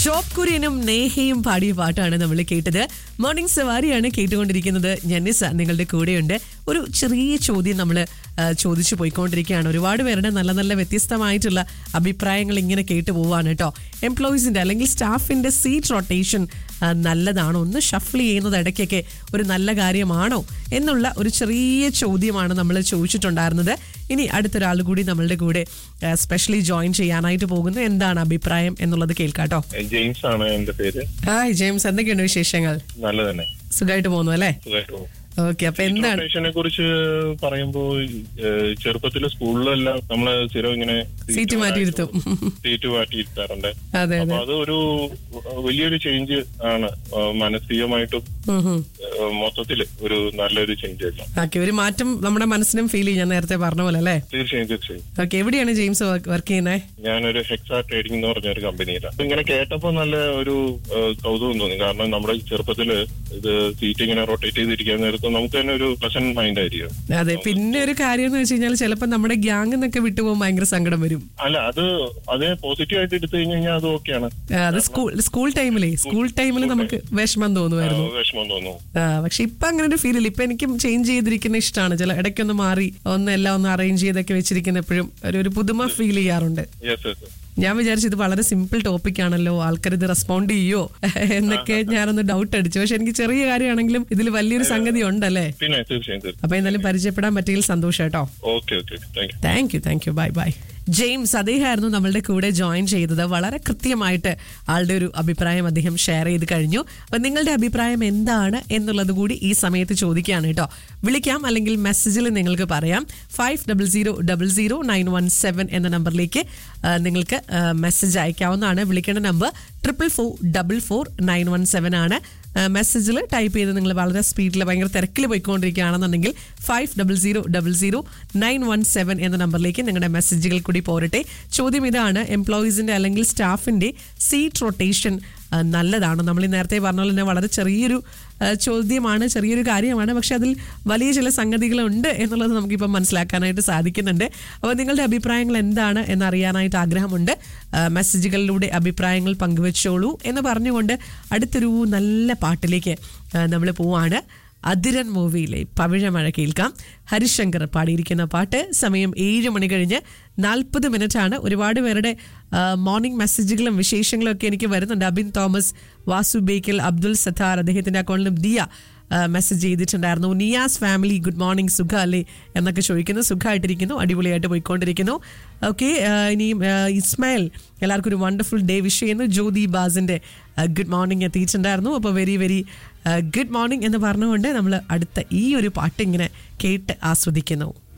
Job കുര്യനും നേഹയും പാടിയ പാട്ടാണ് നമ്മൾ കേട്ടത് മോർണിംഗ് സവാരിയാണ് കേട്ടുകൊണ്ടിരിക്കുന്നത് ഞന്നിസ നിങ്ങളുടെ കൂടെയുണ്ട് ഒരു ചെറിയ ചോദ്യം നമ്മൾ ചോദിച്ചു പോയിക്കൊണ്ടിരിക്കുകയാണ് ഒരുപാട് പേരുടെ നല്ല നല്ല വ്യത്യസ്തമായിട്ടുള്ള അഭിപ്രായങ്ങൾ ഇങ്ങനെ കേട്ടു പോവാണ് കേട്ടോ എംപ്ലോയീസിന്റെ അല്ലെങ്കിൽ സ്റ്റാഫിന്റെ സീറ്റ് റൊട്ടേഷൻ നല്ലതാണോ ഒന്ന് ഷഫിൾ ചെയ്യുന്നത് ഇടയ്ക്കൊക്കെ ഒരു നല്ല കാര്യമാണോ എന്നുള്ള ഒരു ചെറിയ ചോദ്യമാണ് നമ്മൾ ചോദിച്ചിട്ടുണ്ടായിരുന്നത് ഇനി അടുത്തൊരാൾ കൂടി നമ്മളുടെ കൂടെ സ്പെഷ്യലി ജോയിൻ ചെയ്യാനായിട്ട് പോകുന്നു എന്താണ് അഭിപ്രായം എന്നുള്ളത് കേൾക്കാട്ടോ ജെയിംസ് ആണ് എന്റെ പേര് ഹായ് ജെയിംസ് എന്തൊക്കെയുണ്ട് വിശേഷങ്ങൾ നല്ല തന്നെ സുഖമായിട്ട് പോകുന്നു അല്ലേ സുഖമായിട്ട് പോകും ഓക്കെ അപ്പൊ എന്താണ് റൊട്ടേഷനെ കുറിച്ച് പറയുമ്പോ ഏഹ്, ചെറുപ്പത്തില് സ്കൂളിലെല്ലാം നമ്മള് സ്ഥിരം ഇങ്ങനെ സീറ്റ് മാറ്റിയിരുത്തും സീറ്റ് മാറ്റിയിരുത്താറുണ്ട് അതെ അപ്പൊ അതെ അത് ഒരു വലിയൊരു ചേഞ്ച് ആണ് ആ, മാനസികമായിട്ടും ഉം, ഉം. ഏഹ്, മൊത്തത്തില് ഒരു നല്ലൊരു ചേഞ്ച് ആയിരുന്നു ഓക്കെ ഒരു മാറ്റം നമ്മുടെ മനസ്സിനും ഫീൽ ചെയ്യും ഞാൻ നേരത്തെ പറഞ്ഞ പോലെ അല്ലേ തീർച്ചയായും തീർച്ചയായും ഓക്കെ എവിടെയാണ് ജെയിംസ് വർക്ക് ചെയ്യുന്നത് ഞാനൊരു ഹെക്സാ ട്രേഡിംഗ് എന്ന് പറഞ്ഞ ഒരു കമ്പനിയിലാണ് ഇങ്ങനെ കേട്ടപ്പോ നല്ല ഒരു ഏഹ്, കൗതുകം തോന്നി കാരണം നമ്മുടെ ചെറുപ്പത്തില് ഇത് സീറ്റ് ഇങ്ങനെ റൊട്ടേറ്റ് ചെയ്തിരിക്കാൻ നേരത്ത് നമുക്ക് തന്നെ ഒരു പ്രസന്റ് മൈൻഡ് ആയിരിക്കും അതെ പിന്നെ ഒരു കാര്യം എന്ന് വെച്ച് കഴിഞ്ഞാൽ ചിലപ്പോൾ നമ്മുടെ ഗ്യാങ് എന്നൊക്കെ വിട്ടുപോകുമ്പോൾ ഭയങ്കര സങ്കടം വരും അല്ല അത് അതേ പോസിറ്റീവ് ആയിട്ട് എടുത്തു കഴിഞ്ഞ് കഴിഞ്ഞാൽ അത് ഓക്കെയാണ് ആ, അത് സ്കൂൾ സ്കൂൾ ടൈമിലേ സ്കൂൾ ടൈമിൽ നമുക്ക് വിഷമം തോന്നുമായിരുന്നു വിഷമം തോന്നുന്നു ആ, പക്ഷെ ഇപ്പൊ അങ്ങനെ ഒരു ഫീൽ ഇല്ല ഇപ്പൊ എനിക്കും ചേഞ്ച് ചെയ്തിരിക്കുന്ന ഇഷ്ടമാണ് ചില ഇടയ്ക്കൊന്ന് മാറി ഒന്ന് എല്ലാം ഒന്ന് അറേഞ്ച് ചെയ്തൊക്കെ വെച്ചിരിക്കുന്ന എപ്പോഴും ഒരു ഒരു പുതുമ ഫീൽ ചെയ്യാറുണ്ട് യെസ് യെസ് ഞാൻ വിചാരിച്ചു ഇത് വളരെ സിമ്പിൾ ടോപ്പിക് ആണല്ലോ ആൾക്കാർ ഇത് റെസ്പോണ്ട് ചെയ്യോ എന്നൊക്കെ ഞാനൊന്ന് ഡൗട്ട് അടിച്ചു പക്ഷെ എനിക്ക് ചെറിയ കാര്യമാണെങ്കിലും ഇതിൽ വലിയൊരു സംഗതി ഉണ്ടല്ലേ പിന്നെ തീർച്ചയായും തീർച്ചയായും അപ്പൊ എന്നാലും പരിചയപ്പെടാൻ പറ്റിയതിൽ സന്തോഷം കേട്ടോ okay okay thank you thank you thank you bye bye James അദ്ദേഹമായിരുന്നു നമ്മളുടെ കൂടെ ജോയിൻ ചെയ്തത് വളരെ കൃത്യമായിട്ട് ആളുടെ ഒരു അഭിപ്രായം അദ്ദേഹം ഷെയർ ചെയ്ത് കഴിഞ്ഞു അപ്പൊ നിങ്ങളുടെ അഭിപ്രായം എന്താണ് എന്നുള്ളത് കൂടി ഈ സമയത്ത് ചോദിക്കുകയാണ് കേട്ടോ വിളിക്കാം അല്ലെങ്കിൽ മെസ്സേജിൽ നിങ്ങൾക്ക് പറയാം five double zero double zero nine one seven എന്ന നമ്പറിലേക്ക് ആ, നിങ്ങൾക്ക് മെസ്സേജ് അയക്കാവുന്നതാണ് വിളിക്കേണ്ട number triple four double four nine one seven ആണ് മെസ്സേജിൽ ടൈപ്പ് ചെയ്ത് നിങ്ങൾ വളരെ സ്പീഡിൽ ഭയങ്കര തിരക്കിൽ പോയിക്കൊണ്ടിരിക്കുകയാണെന്നുണ്ടെങ്കിൽ five double zero double zero nine one seven എന്ന നമ്പറിലേക്ക് നിങ്ങളുടെ മെസ്സേജുകൾ കൂടി പോരട്ടെ ചോദ്യം ഇതാണ് എംപ്ലോയീസിന്റെ അല്ലെങ്കിൽ സ്റ്റാഫിന്റെ സീറ്റ് റൊട്ടേഷൻ നല്ലതാണ് നമ്മൾ ഈ നേരത്തെ പറഞ്ഞ പോലെ തന്നെ വളരെ ചെറിയൊരു ആ, ചോദ്യമാണ് ചെറിയൊരു കാര്യമാണ് പക്ഷെ അതിൽ വലിയ ചില സംഗതികളുണ്ട് എന്നുള്ളത് നമുക്കിപ്പം മനസ്സിലാക്കാനായിട്ട് സാധിക്കുന്നുണ്ട് അപ്പോൾ നിങ്ങളുടെ അഭിപ്രായങ്ങൾ എന്താണ് എന്നറിയാനായിട്ട് ആഗ്രഹമുണ്ട് ആ, മെസ്സേജുകളിലൂടെ അഭിപ്രായങ്ങൾ പങ്കുവെച്ചോളൂ എന്ന് പറഞ്ഞുകൊണ്ട് അടുത്തൊരു നല്ല പാട്ടിലേക്ക് നമ്മൾ പോവാണ് അതിരൻ മൂവിയിലെ പവിഴമഴ കേൾക്കാം ഹരിശങ്കർ പാടിയിരിക്കുന്ന പാട്ട് സമയം ഏഴ് മണി കഴിഞ്ഞ് നാൽപ്പത് മിനിറ്റ് ആണ് ഒരുപാട് പേരുടെ മോർണിംഗ് മെസ്സേജുകളും വിശേഷങ്ങളും ഒക്കെ എനിക്ക് വരുന്നുണ്ട് അബിൻ തോമസ് വാസു ബേക്കൽ അബ്ദുൽ സത്താർ അദ്ദേഹത്തിന്റെ അക്കൗണ്ടിലും ദിയ മെസ്സേജ് ചെയ്തിട്ടുണ്ടായിരുന്നു നിയാസ് ഫാമിലി ഗുഡ് മോർണിംഗ് സുഖ അല്ലേ എന്നൊക്കെ ചോദിക്കുന്നു സുഖമായിട്ടിരിക്കുന്നു അടിപൊളിയായിട്ട് പോയിക്കൊണ്ടിരിക്കുന്നു ഓക്കെ ഇനിയും ആ, ഇസ്മായിൽ എല്ലാവർക്കും ഒരു വണ്ടർഫുൾ ഡേ വിഷ് ചെയ്യുന്നു ജ്യോതി ബാസിന്റെ ഗുഡ് മോർണിംഗ് എത്തിയിട്ടുണ്ടായിരുന്നു അപ്പോൾ വെരി വെരി ഗുഡ് മോർണിംഗ് എന്ന് പറഞ്ഞുകൊണ്ട് നമ്മൾ അടുത്ത ഈ ഒരു പാട്ട് ഇങ്ങനെ കേട്ട് ആസ്വദിക്കുന്നു